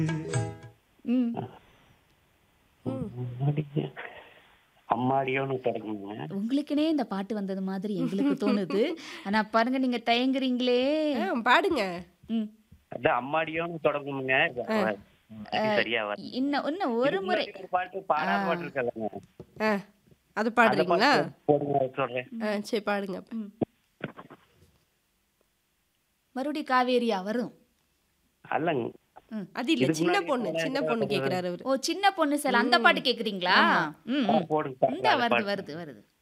ம் அம்மாடியோ அம்மாடியோன்னு தொடங்குங்க உங்களுக்குனே இந்த பாட்டு வந்தது மாதிரி எங்களுக்கு தோணுது ஆனா பாருங்க நீங்க தயங்குறீங்களே ஆ, பாடுங்க ம் அதான் அம்மாடியோன்னு தொடங்குங்க அது சரியா வர இன்னும் இன்னும் ஒரு முறை ஒரு பாட்டு பாடா பாட்டு இருக்கலங்க ஆ அது அந்த பாடுறீங்களா பாட்டு போடுங்க சொல்றேன் ஆ சரி பாடுங்க அப்ப. ம். மறுபடி காவேரியா வரும் அல்லங்க அது இல்ல இதுக்கு சின்ன முன்னாடி பொண்ணு போன சின்ன பொண்ணு கேக்குறாரு அவரு ஓ சின்ன பொண்ணு சார் அந்த பாட்டு கேக்குறீங்களா ம் போடுங்க இந்த வருது வருது வருது